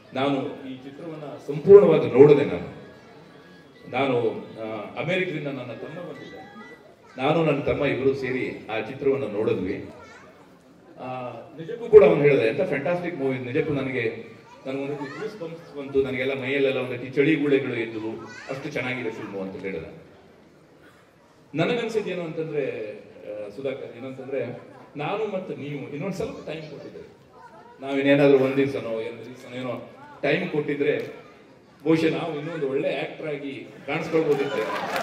ನಾನು ಈ ಚಿತ್ರವನ್ನ ಸಂಪೂರ್ಣವಾಗಿ ನೋಡಿದೆ ನಾನು ನಾನು ಆ, ಅಮೆರಿಕದಿಂದ ನನ್ನ ತಮ್ಮ ಬಂದಿದ್ದೆ ನಾನು ನನ್ನ ತಮ್ಮ ಇಬ್ಬರು ಸೇರಿ ಆ ಚಿತ್ರವನ್ನು ನೋಡಿದ್ವಿ ಆ, ನಿಜಕ್ಕೂ ಕೂಡ ಅವನು ಹೇಳಿದೆ ಎಂತ ಫ್ಯಾಂಟಾಸ್ಟಿಕ್ ಮೂವಿ ನಿಜಕ್ಕೂ ನನಗೆ ನನಗೊಂದು ಗೂಸ್ ಬಂಪ್ಸ್ ಬಂತು ನನಗೆಲ್ಲ ಮೈಯಲ್ಲೆಲ್ಲ ಒಂದು ರೀತಿ ಚಳಿಗುಳೆಗಳು ಇದ್ದವು ಅಷ್ಟು ಚೆನ್ನಾಗಿದೆ ಫಿಲ್ಮು ಅಂತ ಹೇಳಿದ ನನಗನ್ಸಿದ್ದು ಏನು ಅಂತಂದ್ರೆ ಆ, ಸುಧಾಕರ್ ಏನಂತಂದ್ರೆ ನಾನು ಮತ್ತು ನೀವು ಇನ್ನೊಂದು ಸ್ವಲ್ಪ ಟೈಮ್ ಕೊಟ್ಟಿದ್ದೆ ನಾವೇನೇನಾದ್ರೂ ಒಂದ್ ದಿವ್ಸನೋ ಎರಡು ದಿವ್ಸನೋ ಏನೋ ಟೈಮ್ ಕೊಟ್ಟಿದ್ರೆ ಬಹುಶಃ ನಾವು ಇನ್ನೊಂದು ಒಳ್ಳೆ ಆಕ್ಟರ್ ಆಗಿ ಕಾಣಿಸ್ಕೊಳ್ಬೋದಿತ್ತೆ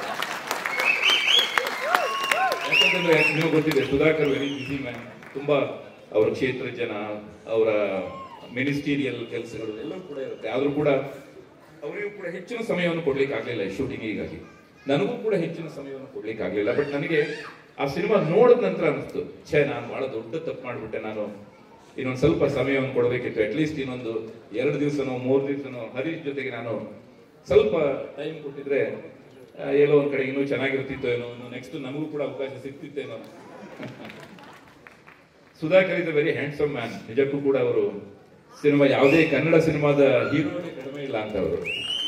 ಯಾಕಂತಂದ್ರೆ ನೀವು ಗೊತ್ತಿದೆ ಸುಧಾಕರ್ ವೆರಿ ಬಿಸಿ ಮ್ಯಾನ್ ತುಂಬಾ ಅವರ ಕ್ಷೇತ್ರ ಜನ ಅವರ ಮಿನಿಸ್ಟೀರಿಯಲ್ ಕೆಲಸಗಳು ಎಲ್ಲವೂ ಕೂಡ ಇರುತ್ತೆ ಆದ್ರೂ ಕೂಡ ಅವರಿಗೂ ಕೂಡ ಹೆಚ್ಚಿನ ಸಮಯವನ್ನು ಕೊಡ್ಲಿಕ್ಕೆ ಆಗ್ಲಿಲ್ಲ ಶೂಟಿಂಗಿಗಾಗಿ ನನಗೂ ಕೂಡ ಹೆಚ್ಚಿನ ಸಮಯವನ್ನು ಕೊಡ್ಲಿಕ್ಕೆ ಆಗ್ಲಿಲ್ಲ ಬಟ್ ನನಗೆ ಆ ಸಿನಿಮಾ ನೋಡಿದ ನಂತರ ಅನಿಸ್ತು ಛೇ ನಾನು ಬಹಳ ದೊಡ್ಡ ತಪ್ಪು ಮಾಡ್ಬಿಟ್ಟೆ ನಾನು ಇನ್ನೊಂದು ಸ್ವಲ್ಪ ಸಮಯವನ್ನು ಕೊಡಬೇಕಿತ್ತು ಅಟ್ಲೀಸ್ಟ್ ಇನ್ನೊಂದು ಎರಡು ದಿವಸನೋ ಮೂರು ದಿವಸನೋ ಹರೀಶ್ ಜೊತೆಗೆ ನಾನು ಸ್ವಲ್ಪ ಟೈಮ್ ಕೊಟ್ಟಿದ್ರೆ ಆ, ಎಲ್ಲೋ ಒಂದ್ ಕಡೆ ಇನ್ನೂ ಚೆನ್ನಾಗಿರ್ತಿತ್ತೋ ಏನೋ ನೆಕ್ಸ್ಟ್ ನಮಗೂ ಕೂಡ ಅವಕಾಶ ಸಿಗ್ತಿತ್ತೇನೋ Sudhakar is very handsome man ನಿಜಕ್ಕೂ ಕೂಡ ಅವರು ಸಿನಿಮಾ ಯಾವುದೇ ಕನ್ನಡ ಸಿನಿಮಾದ ಹೀರೋನೇ ಕಡಿಮೆ ಇಲ್ಲ ಅಂತ ಅವರು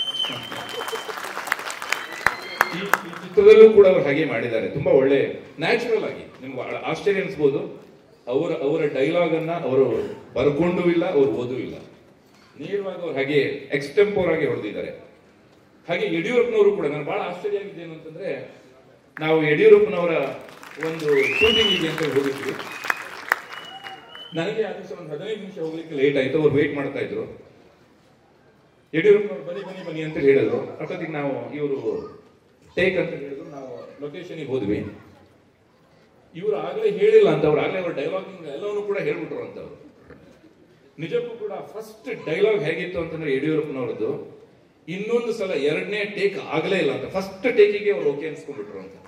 ಈ ಈ ಚಿತ್ರದಲ್ಲೂ ಕೂಡ ಅವರು ಹಾಗೆ ಮಾಡಿದ್ದಾರೆ ತುಂಬಾ ಒಳ್ಳೆ ನ್ಯಾಚುರಲ್ ಆಗಿ ನಿಮ್ಗೆ ಬಹಳ ಆಶ್ಚರ್ಯ ಅನ್ಸ್ಬೋದು ಅವರ ಅವರ ಡೈಲಾಗ್ ಅನ್ನ ಅವರು ಬರ್ಕೊಂಡು ಇಲ್ಲ ಅವ್ರು ಓದೂ ಇಲ್ಲ ನೇರವಾಗಿ ಅವ್ರು ಹಾಗೆ ಎಕ್ಸ್ಟೆಂಪೋರ್ ಆಗಿ ಹೊಡೆದಿದ್ದಾರೆ ಹಾಗೆ ಯಡಿಯೂರಪ್ಪನವರು ಕೂಡ ನಾನು ಬಹಳ ಆಶ್ಚರ್ಯ ಆಗಿದ್ದು ಏನು ಅಂತಂದ್ರೆ ನಾವು ಯಡಿಯೂರಪ್ಪನವರ ಒಂದು ಶೂಟಿಂಗಿಗೆ ಅಂತ ಹೋಗಿದ್ವಿ ನನಗೆ ಆ ದಿವಸ ಒಂದು ಹದಿನೈದು ನಿಮಿಷ ಹೋಗ್ಲಿಕ್ಕೆ ಲೇಟ್ ಆಯ್ತು ಅವ್ರು ವೇಟ್ ಮಾಡ್ತಾ ಇದ್ರು ಯಡಿಯೂರಪ್ಪನವ್ರು ಬನ್ನಿ ಬನ್ನಿ ಬನ್ನಿ ಅಂತ ಹೇಳಿದ್ರು ಅಷ್ಟೊತ್ತಿಗೆ ನಾವು ಇವರು ಟೇಕ್ ಅಂತ ಹೇಳಿದ್ರು ನಾವು ಲೊಕೇಶನ್ಗೆ ಹೋದ್ವಿ ಇವರು ಆಗ್ಲೇ ಹೇಳಿಲ್ಲ ಅಂತ ಅವ್ರು ಆಗ್ಲೇ ಅವ್ರ ಡೈಲಾಗಿಂಗ್ ಎಲ್ಲವನ್ನೂ ಕೂಡ ಹೇಳ್ಬಿಟ್ರು ಅಂತ ಅವ್ರು ನಿಜಕ್ಕೂ ಕೂಡ ಫಸ್ಟ್ ಡೈಲಾಗ್ ಹೇಗಿತ್ತು ಅಂತಂದ್ರೆ ಯಡಿಯೂರಪ್ಪನವ್ರದ್ದು ಇನ್ನೊಂದು ಸಲ ಎರಡನೇ ಟೇಕ್ ಆಗಲೇ ಇಲ್ಲ ಅಂತ ಫಸ್ಟ್ ಟೇಕಿಗೆ ಅವ್ರು ಓಕೆ ಅನ್ಸ್ಕೊಂಡ್ಬಿಟ್ರು ಅಂತ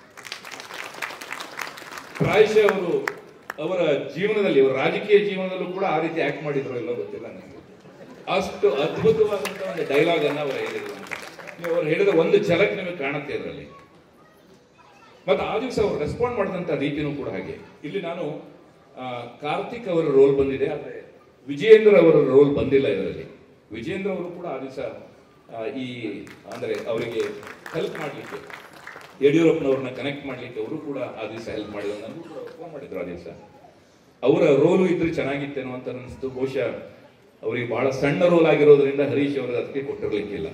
ಪ್ರಾಯಶಃ ಅವರು ಅವರ ಜೀವನದಲ್ಲಿ ಅವರ ರಾಜಕೀಯ ಜೀವನದಲ್ಲೂ ಕೂಡ ಆ ರೀತಿ ಆಕ್ಟ್ ಮಾಡಿದ್ರು ಇಲ್ಲ ಗೊತ್ತಿಲ್ಲ ನನಗೆ ಅಷ್ಟು ಅದ್ಭುತವಾದಂತ ಒಂದು ಡೈಲಾಗ್ ಅನ್ನ ಅವರು ಹೇಳಿದ್ರು ಅಂತ ನೀವು ಅವ್ರು ಹೇಳಿದ ಒಂದು ಝಲಕ್ ನಿಮಗೆ ಕಾಣುತ್ತೆ ಅದರಲ್ಲಿ ಮತ್ತೆ ಆ ದಿವಸ ಅವರು ರೆಸ್ಪಾಂಡ್ ಮಾಡಿದಂತ ರೀತಿನೂ ಕೂಡ ಹಾಗೆ ಇಲ್ಲಿ ನಾನು ಆ, ಕಾರ್ತಿಕ್ ಅವರ ರೋಲ್ ಬಂದಿದೆ ಆದ್ರೆ ವಿಜಯೇಂದ್ರ ಅವರ ರೋಲ್ ಬಂದಿಲ್ಲ ಇದರಲ್ಲಿ ವಿಜಯೇಂದ್ರ ಅವರು ಕೂಡ ಆ ದಿವಸ ಈ ಅಂದ್ರೆ ಅವರಿಗೆ ಹೆಲ್ಪ್ ಮಾಡ್ಲಿಕ್ಕೆ ಯಡಿಯೂರಪ್ಪನವ್ರನ್ನ ಕನೆಕ್ಟ್ ಮಾಡ್ಲಿಕ್ಕೆ ಅವರು ಕೂಡ ಆ ದಿವಸ ಹೆಲ್ಪ್ ಮಾಡಿದ್ರು ನನಗೂ ಕೂಡ ಫೋನ್ ಮಾಡಿದ್ರು ಆ ದಿವಸ ಅವರ ರೋಲು ಇದ್ರೆ ಚೆನ್ನಾಗಿತ್ತೇನೋ ಅಂತ ಅನಿಸ್ತು ಬಹುಶಃ ಅವರಿಗೆ ಬಹಳ ಸಣ್ಣ ರೋಲ್ ಆಗಿರೋದ್ರಿಂದ ಹರೀಶ್ ಅವರು ಅದಕ್ಕೆ ಕೊಟ್ಟಿರ್ಲಿಕ್ಕಿಲ್ಲ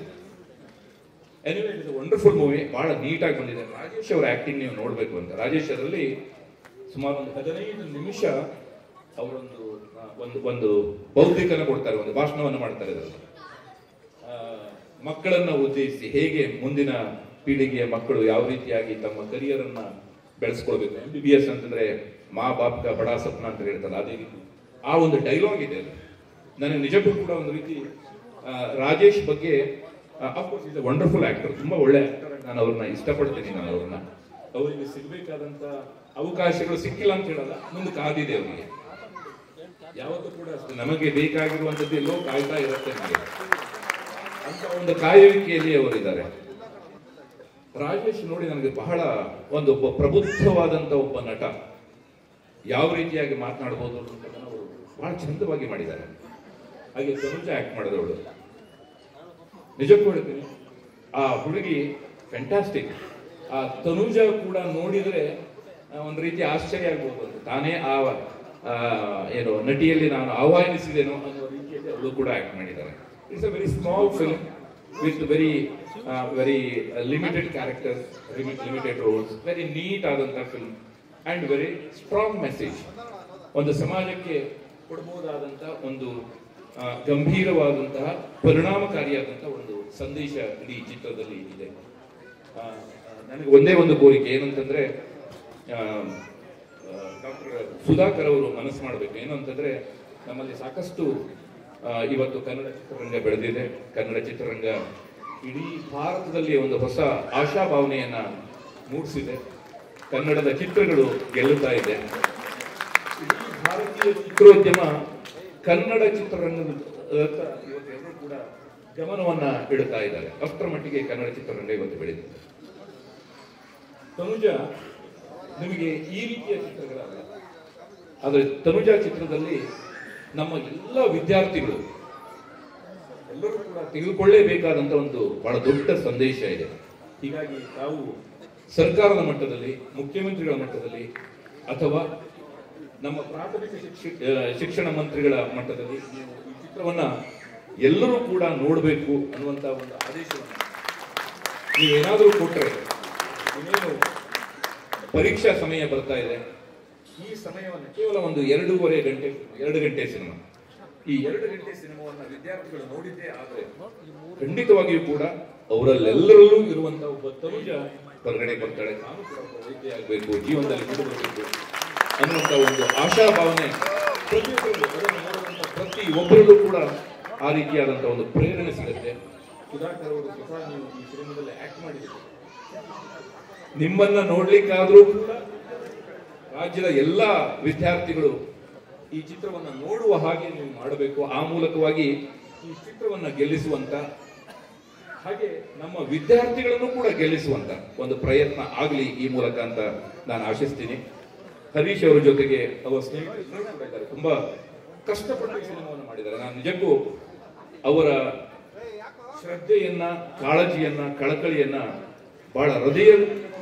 ಎನಿವೆ ಇಟ್ ವಂಡರ್ಫುಲ್ ಮೂವಿ ಬಹಳ ನೀಟಾಗಿ ಬಂದಿದೆ ರಾಜೇಶ್ ಅವರ ಆಕ್ಟಿಂಗ್ ನೀವು ನೋಡ್ಬೇಕು ಅಂತ ರಾಜೇಶ್ ಅದರಲ್ಲಿ ಸುಮಾರು ಒಂದು ಹದಿನೈದು ನಿಮಿಷ ಅವರೊಂದು ಆ, ಒಂದು ಒಂದು ಬೌದ್ಧಿಕನ ಕೊಡ್ತಾರೆ ಒಂದು ಭಾಷಣವನ್ನು ಮಾಡ್ತಾರೆ ಅದರಲ್ಲಿ ಆ, ಮಕ್ಕಳನ್ನ ಉದ್ದೇಶಿಸಿ ಹೇಗೆ ಮುಂದಿನ ಪೀಳಿಗೆಯ ಮಕ್ಕಳು ಯಾವ ರೀತಿಯಾಗಿ ತಮ್ಮ ಕರಿಯರ್ ಅನ್ನ ಬೆಳೆಸ್ಕೊಳ್ಬೇಕು ಎಂ ಬಿ ಬಿ ಎಸ್ ಅಂತಂದ್ರೆ ಮಾ ಬಾಪ್ ಕಾ ಬಡಾ ಸಪ್ನ ಅಂತ ಹೇಳ್ತಾರೆ ಅದೇ ರೀತಿ ಆ ಒಂದು ಡೈಲಾಗ್ ಇದೆ ಅಲ್ಲಿ ನನಗೆ ನಿಜಕ್ಕೂ ಕೂಡ ಒಂದು ರೀತಿ ಆ, ರಾಜೇಶ್ ಬಗ್ಗೆ ಅಫ್ಕೋರ್ಸ್ ಇಸ್ ವಂಡರ್ಫುಲ್ ಆಕ್ಟರ್ ತುಂಬಾ ಒಳ್ಳೆ ಆಕ್ಟರ್ ನಾನು ಅವ್ರನ್ನ ಇಷ್ಟಪಡ್ತೀನಿ ನಾನು ಅವ್ರನ್ನ ಅವರಿಗೆ ಸಿಗ್ಬೇಕಾದಂತ ಅವಕಾಶಗಳು ಸಿಕ್ಕಿಲ್ಲ ಅಂತ ಹೇಳಲ್ಲ ಮುಂದೆ ಕಾದಿದೆ ಅವರಿಗೆ ಯಾವತ್ತೂ ಕೂಡ ಅಷ್ಟೇ ನಮಗೆ ಬೇಕಾಗಿರುವಂತದ್ದು ಎಲ್ಲೋ ಕಾಯ್ತಾ ಇರುತ್ತೆ ನಮಗೆ ಅಂತ ಒಂದು ಕಾಯುವಿಕೆಯಲ್ಲಿ ಅವರಿದ್ದಾರೆ ರಾಜೇಶ್ ನೋಡಿ ನನಗೆ ಬಹಳ ಒಂದು ಒಬ್ಬ ಪ್ರಬುದ್ಧವಾದಂತ ಒಬ್ಬ ನಟ ಯಾವ ರೀತಿಯಾಗಿ ಮಾತನಾಡಬಹುದು ಅನ್ನೋದನ್ನ ಅವರು ಬಹಳ ಚಂದವಾಗಿ ಮಾಡಿದ್ದಾರೆ ಹಾಗೆ ತನುಜ ಆಕ್ಟ್ ಮಾಡಿದವಳು ನಿಜಕ್ಕೂ ಹೇಳ್ತೀನಿ ಆ ಹುಡುಗಿ ಫ್ಯಾಂಟಾಸ್ಟಿಕ್ ಆ ತನುಜ ಕೂಡ ನೋಡಿದ್ರೆ ಆ, ಒಂದು ರೀತಿ ಆಶ್ಚರ್ಯ ಆಗ್ಬೋದು ಅಂತ ತಾನೇ ಆ ಆ, ಏನು ನಟಿಯಲ್ಲಿ ನಾನು ಆಹ್ವಾನಿಸಿದೆನೋ ಅನ್ನೋ ರೀತಿಯಲ್ಲಿ ಅವಳು ಕೂಡ ಆಕ್ಟ್ ಮಾಡಿದ್ದಾರೆ it's a very small film with very very limited characters limited roles very neat ಆದಂತಹ film and very strong message ಒಂದು ಸಮಾಜಕ್ಕೆ ಕೊಡಬಹುದಾದಂತಹ ಒಂದು ಆ, ಗಂಭೀರವಾದಂತಹ ಪರಿಣಾಮಕಾರಿಯಾದಂತಹ ಒಂದು ಸಂದೇಶ ಇಡೀ ಚಿತ್ರದಲ್ಲಿ ಇದೆ ಆ, ಆ, ನನಗೆ ಒಂದೇ ಒಂದು ಕೋರಿಕೆ ಏನಂತಂದ್ರೆ ಡಾಕ್ಟರ್ ಸುಧಾಕರ್ ಅವರು ಮನಸ್ಸು ಮಾಡಬೇಕು ಏನು ಅಂತಂದ್ರೆ ನಮ್ಮಲ್ಲಿ ಸಾಕಷ್ಟು ಆ, ಇವತ್ತು ಕನ್ನಡ ಚಿತ್ರರಂಗ ಬೆಳೆದಿದೆ ಕನ್ನಡ ಚಿತ್ರರಂಗ ಇಡೀ ಭಾರತದಲ್ಲಿ ಒಂದು ಹೊಸ ಆಶಾಭಾವನೆಯನ್ನ ಮೂಡಿಸಿದೆ ಕನ್ನಡದ ಚಿತ್ರಗಳು ಗೆಲ್ಲುತ್ತಾ ಇದೆ ಇಡೀ ಭಾರತೀಯ ಚಿತ್ರೋದ್ಯಮ ಕನ್ನಡ ಚಿತ್ರರಂಗದ ಇವತ್ತು ಎಲ್ಲರೂ ಕೂಡ ಗಮನವನ್ನ ಇಡುತ್ತಾ ಇದ್ದಾರೆ ಅಷ್ಟರ ಮಟ್ಟಿಗೆ ಕನ್ನಡ ಚಿತ್ರರಂಗ ಇವತ್ತು ಬೆಳೆದಿದೆ ತನುಜ ನಿಮಗೆ ಈ ರೀತಿಯ ಚಿತ್ರಗಳಲ್ಲ ಆದರೆ ತನುಜಾ ಚಿತ್ರದಲ್ಲಿ ನಮ್ಮ ಎಲ್ಲ ವಿದ್ಯಾರ್ಥಿಗಳು ತೆಗೆದುಕೊಳ್ಳೇಬೇಕಾದಂತ ಒಂದು ಬಹಳ ದೊಡ್ಡ ಸಂದೇಶ ಇದೆ ಹೀಗಾಗಿ ತಾವು ಸರ್ಕಾರದ ಮಟ್ಟದಲ್ಲಿ ಮುಖ್ಯಮಂತ್ರಿಗಳ ಮಟ್ಟದಲ್ಲಿ ಅಥವಾ ನಮ್ಮ ಪ್ರಾಥಮಿಕ ಶಿಕ್ಷ- ಆ, ಶಿಕ್ಷಣ ಮಂತ್ರಿಗಳ ಮಟ್ಟದಲ್ಲಿ ನೀವು ಈ ಚಿತ್ರವನ್ನ ಎಲ್ಲರೂ ಕೂಡ ನೋಡಬೇಕು ಅನ್ನುವಂತ ಒಂದು ಆದೇಶವನ್ನು ನೀವೇನಾದರೂ ಕೊಟ್ಟರೆ ಇನ್ನೇನು ಪರೀಕ್ಷಾ ಸಮಯ ಬರ್ತಾ ಇದೆ ಈ ಸಮಯವನ್ನು ಕೇವಲ ಒಂದು ಎರಡೂವರೆ ಗಂಟೆ ಎರಡು ಗಂಟೆ ಸಿನಿಮಾ ಈ ಎರಡು ಗಂಟೆ ಸಿನಿಮಾವನ್ನ ವಿದ್ಯಾರ್ಥಿಗಳು ನೋಡಿದ್ದೇ ಆದರೆ ಖಂಡಿತವಾಗಿಯೂ ಕೂಡ ಅವರಲ್ಲೆಲ್ಲರಲ್ಲೂ ಇರುವಂತಹ ಒಬ್ಬ ತನುಜ ಹೊರಗಡೆ ಬರ್ತಾಳೆ ನಾನು ಕೂಡ ಒಬ್ಬ ವೈದ್ಯ ಆಗಬೇಕು ಜೀವನದಲ್ಲಿ ಮುಂದುವರಬೇಕು ಅನ್ನುವಂತ ಒಂದು ಆಶಾ ಭಾವನೆ ಪ್ರತಿಯೊಬ್ಬರಿಗೂ ಅದನ್ನು ನೋಡುವಂತ ಪ್ರತಿ ಒಬ್ಬರಲ್ಲೂ ಕೂಡ ಆ ರೀತಿಯಾದಂತಹ ಒಂದು ಪ್ರೇರಣೆ ಸಿಗುತ್ತೆ ಸುಧಾಕರ್ ಅವರು ಸ್ವತಃ ನೀವು ಈ ಸಿನಿಮಾದಲ್ಲಿ ಆಕ್ಟ್ ಮಾಡಿದ್ದೀರಿ ನಿಮ್ಮನ್ನ ನೋಡ್ಲಿಕ್ಕಾದ್ರೂ ಕೂಡ ರಾಜ್ಯದ ಎಲ್ಲ ವಿದ್ಯಾರ್ಥಿಗಳು ಈ ಚಿತ್ರವನ್ನ ನೋಡುವ ಹಾಗೆ ನೀವು ಮಾಡಬೇಕು ಆ ಮೂಲಕವಾಗಿ ಈ ಚಿತ್ರವನ್ನ ಗೆಲ್ಲಿಸುವಂತ ಹಾಗೆ ನಮ್ಮ ವಿದ್ಯಾರ್ಥಿಗಳನ್ನು ಕೂಡ ಗೆಲ್ಲಿಸುವಂತ ಒಂದು ಪ್ರಯತ್ನ ಆಗಲಿ ಈ ಮೂಲಕ ಅಂತ ನಾನು ಆಶಿಸ್ತೀನಿ ಹರೀಶ್ ಅವರ ಜೊತೆಗೆ ಅವರ ಸ್ನೇಹಿತರು ಕೂಡ ಇದ್ದಾರೆ ತುಂಬಾ ಕಷ್ಟಪಟ್ಟು ಈ ಸಿನಿಮಾವನ್ನು ಮಾಡಿದ್ದಾರೆ ನಾನು ನಿಜಕ್ಕೂ ಅವರ ಶ್ರದ್ಧೆಯನ್ನ ಕಾಳಜಿಯನ್ನ ಕಳಕಳಿಯನ್ನ ಬಹಳ ಹೃದಯ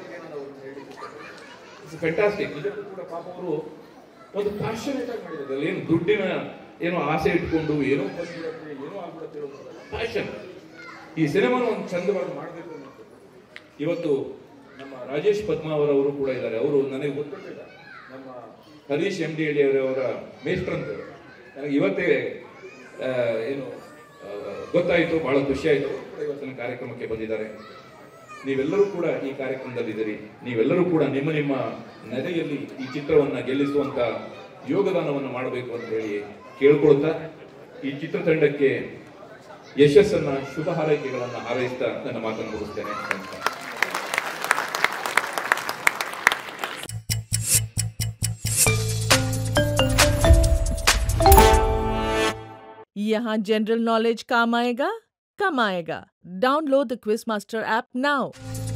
ಫ್ಯಾಂಟಾಸ್ಟಿಕ್ ನಿಜಕ್ಕೂ ಕೂಡ ಪಾಪ ಅವರು ಒಂದು ಪ್ಯಾಷನೇಟ್ ಆಗಿ ಮಾಡಿದ್ದಾರೆ ಅಲ್ಲಿ ಏನು ದುಡ್ಡಿನ ಏನೋ ಆಸೆ ಇಟ್ಕೊಂಡು ಏನೋ ಬಂದ್ಬಿಡತ್ತೆ ಏನೋ ಆಗ್ಬಿಡತ್ತೆ ಪ್ಯಾಷನ್ ಈ ಸಿನಿಮಾನ ಒಂದು ಚಂದವಾಗಿ ಮಾಡಬೇಕು ಅನ್ನೋದು ಇವತ್ತು ನಮ್ಮ ರಾಜೇಶ್ ಪದ್ಮಾವರ್ ಅವರು ಕೂಡ ಇದ್ದಾರೆ ಅವರು ನನಗೆ ಗೊತ್ತಿಲ್ಲ ನಮ್ಮ ಹರೀಶ್ ಎಂ ಡಿ ಹೇಳಿ ಅವರ ಮೇಷ್ಟ್ರಂತ ನನಗೆ ಇವತ್ತೇ ಆ, ಏನು ಆ, ಗೊತ್ತಾಯಿತು ಬಹಳ ಖುಷಿ ಆಯಿತು ಇವತ್ತಿನ ಕಾರ್ಯಕ್ರಮಕ್ಕೆ ಬಂದಿದ್ದಾರೆ ನೀವೆಲ್ಲರೂ ಕೂಡ ಈ ಕಾರ್ಯಕ್ರಮದಲ್ಲಿದ್ದೀರಿ ನೀವೆಲ್ಲರೂ ಕೂಡ ನಿಮ್ಮ ನಿಮ್ಮ ನೆಲೆಯಲ್ಲಿ ಈ ಚಿತ್ರವನ್ನ ಗೆಲ್ಲಿಸುವಂತ ಯೋಗದಾನವನ್ನು ಮಾಡಬೇಕು ಅಂತ ಹೇಳಿ ಕೇಳ್ಕೊಳ್ತಾ ಈ ಚಿತ್ರತಂಡಕ್ಕೆ ಯಶಸ್ಸನ್ನ ಶುಭ ಹಾರೈಕೆಗಳನ್ನ ಹಾರೈಸ್ತಾ ನನ್ನ ಮಾತನ್ನು ಮುಗಿಸ್ತೇನೆ ನಮಸ್ಕಾರ यहाँ जनरल नॉलेज काम आएगा कम आएगा download the quiz master app now